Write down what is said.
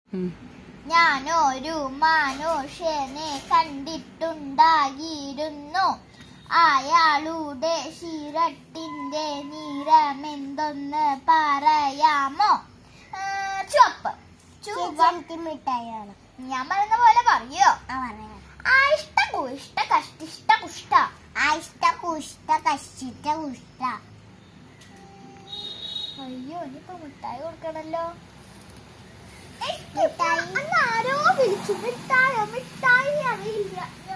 ഞാനൊരു മനുഷ്യനെ കണ്ടിട്ടുണ്ടായിരുന്നു അയാളുടെ ഷിരട്ടിന്റെ നിറമെന്തൊന്ന് പറയാമോ ആ, ചുവപ്പ് ചുവപ്പ് മിഠായിയാണ് ഞാൻ പറയുന്ന പോലെ പറയോ ആ പറയാം ഇഷ്ട കുഷ്ട കഷ്ടിഷ്ട കുഷ്ട അഷ്ട കുഷ്ട കഷ്ടിട്ട കുഷ്ട അയ്യോ ഇനിയിപ്പോ മിഠായി കൊടുക്കണല്ലോ മിഠായി? അന്ന് ആരോ വിളിച്ചു മിഠായോ മിഠായി അറിയില്ല